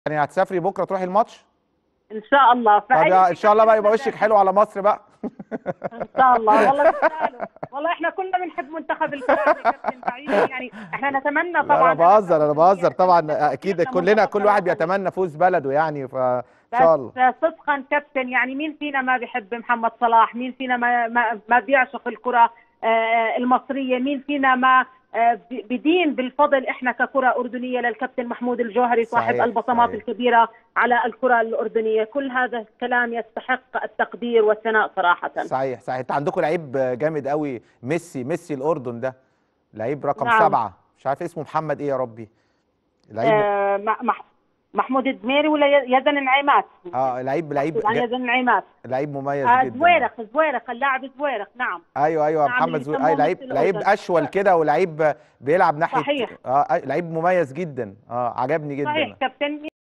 يعني هتسافري بكره تروحي الماتش ان شاء الله طب فأي يا- ان شاء الله بقى يبقى شيء وشك حلو على مصر بقى ان شاء الله والله تستاهلوا. والله احنا كلنا بنحب منتخب الكره يا كابتن بعيد يعني احنا نتمنى لا، طبعا انا بهزر انا بهزر طبعا إحنا اكيد منتخب كلنا كل واحد وطني. بيتمنى فوز بلده يعني فان شاء الله بس صدقا كابتن يعني مين فينا ما بيحب محمد صلاح مين فينا ما ما, ما بيعشق الكره آه، المصريه مين فينا ما آه، ب- بدين بالفضل احنا ككره اردنيه للكابتن محمود الجوهري صاحب صحيح، البصمات صحيح. الكبيره على الكره الاردنيه كل هذا الكلام يستحق التقدير والثناء صراحه صحيح صحيح انت عندكم لعيب جامد قوي ميسي ميسي الاردن ده لعيب رقم نعم. سبعة مش عارف اسمه محمد ايه يا ربي لعيب آه، مح- مح- محمود الدميري ولا ي- يزن النعيمات اه لعيب لعيب عن جا- يزن النعيمات لعيب مميز آه، جدا زويرق زويرق اللاعب زويرق نعم ايوه ايوه نعم، محمد اللي زويل بيسموه اي لعيب ميسي لعيب الأردن. اشول كده ولعيب بيلعب ناحيه صحيح. اه لعيب مميز جدا اه عجبني جدا صحيح كابتن